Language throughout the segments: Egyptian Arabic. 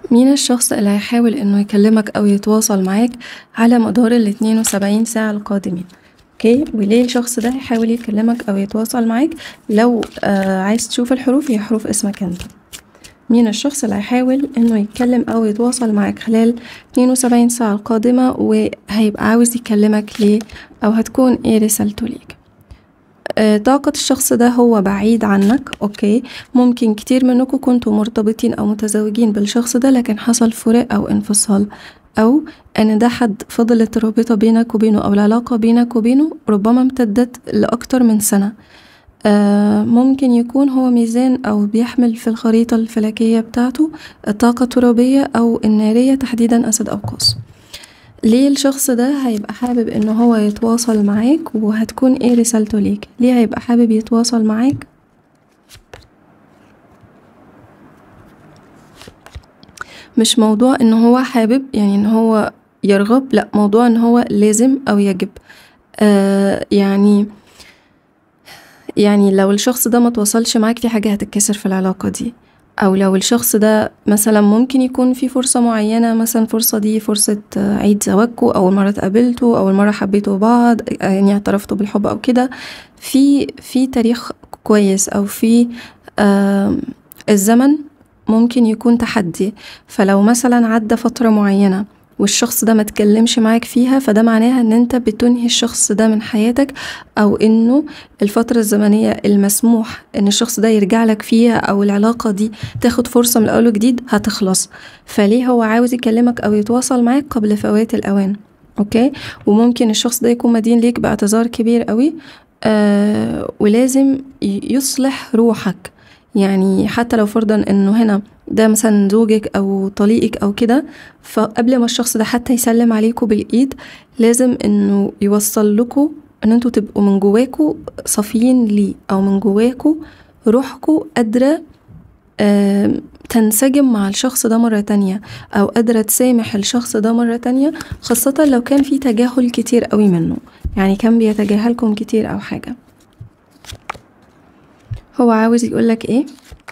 مين الشخص اللي هيحاول انه يكلمك او يتواصل معاك على مدار الاتنين وسبعين ساعة القادمين اوكي وليه الشخص ده هيحاول يكلمك او يتواصل معاك لو آه عايز تشوف الحروف هي حروف اسمك انت مين الشخص اللي هيحاول انه يتكلم او يتواصل معاك خلال اتنين وسبعين ساعة القادمة وهيبقى عاوز يكلمك ليه او هتكون ايه رسالته ليك آه، طاقة الشخص ده هو بعيد عنك اوكي ممكن كتير منكم كنتوا مرتبطين او متزوجين بالشخص ده لكن حصل فراق او انفصال او ان ده حد فضلت الرابطة بينك وبينه او العلاقة بينك وبينه ربما امتدت لاكتر من سنة آه، ممكن يكون هو ميزان او بيحمل في الخريطة الفلكية بتاعته طاقة ترابية او النارية تحديدا اسد او قوس ليه الشخص ده هيبقى حابب ان هو يتواصل معاك وهتكون ايه رسالته ليك ليه هيبقى حابب يتواصل معاك مش موضوع ان هو حابب يعني ان هو يرغب لا موضوع ان هو لازم او يجب آه يعني يعني لو الشخص ده ما تواصلش معاك في حاجة هتتكسر في العلاقة دي او لو الشخص ده مثلا ممكن يكون في فرصة معينة مثلا الفرصة دي فرصة عيد زواجكوا اول مرة اتقابلتوا اول مرة حبيتوا بعض يعني اعترفتوا بالحب او كده في في تاريخ كويس او في آه الزمن ممكن يكون تحدي فلو مثلا عدى فترة معينة والشخص ده ما تكلمش معاك فيها فده معناها ان انت بتنهي الشخص ده من حياتك او انه الفترة الزمنية المسموح ان الشخص ده يرجع لك فيها او العلاقة دي تاخد فرصة من الاول وجديد هتخلص فليه هو عاوز يكلمك او يتواصل معاك قبل فوات الاوان اوكي وممكن الشخص ده يكون مدين ليك باعتذار كبير قوي آه ولازم يصلح روحك يعني حتى لو فرضا انه هنا ده مثلا زوجك او طليقك او كده فقبل ما الشخص ده حتى يسلم عليكوا بالايد لازم انه يوصل لكم ان انتوا تبقوا من جواكوا صافيين ليه او من جواكوا روحكوا قادرة تنسجم مع الشخص ده مرة تانية او قادرة تسامح الشخص ده مرة تانية خاصة لو كان في تجاهل كتير قوي منه يعني كان بيتجاهلكم كتير او حاجة هو عاوز يقولك ايه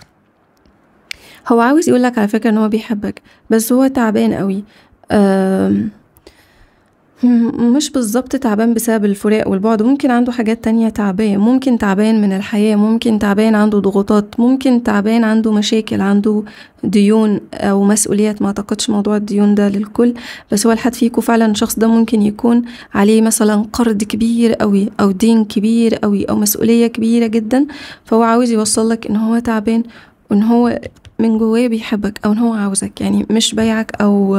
هو عاوز يقولك على فكرة ان هو بيحبك بس هو تعبان قوي مش بالظبط تعبان بسبب الفراق والبعد ممكن عنده حاجات تانية تعباه ممكن تعبان من الحياة ممكن تعبان عنده ضغوطات ممكن تعبان عنده مشاكل عنده ديون او مسؤوليات ما اعتقدش موضوع الديون ده للكل بس هو لحد فيكم فعلا الشخص ده ممكن يكون عليه مثلا قرض كبير قوي او دين كبير قوي او مسؤولية كبيرة جدا فهو عاوز يوصلك ان هو تعبان وان هو من جواه بيحبك او ان هو عاوزك يعني مش بايعك او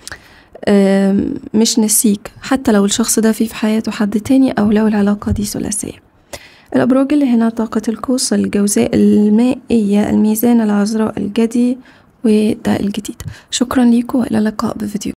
مش نسيك حتى لو الشخص ده فيه في حياته حد تاني او لو العلاقة دي ثلاثية الأبراج اللي هنا طاقة القوس الجوزاء المائية الميزان العذراء الجدي وده الجديد شكرا ليكم وإلى اللقاء بفيديو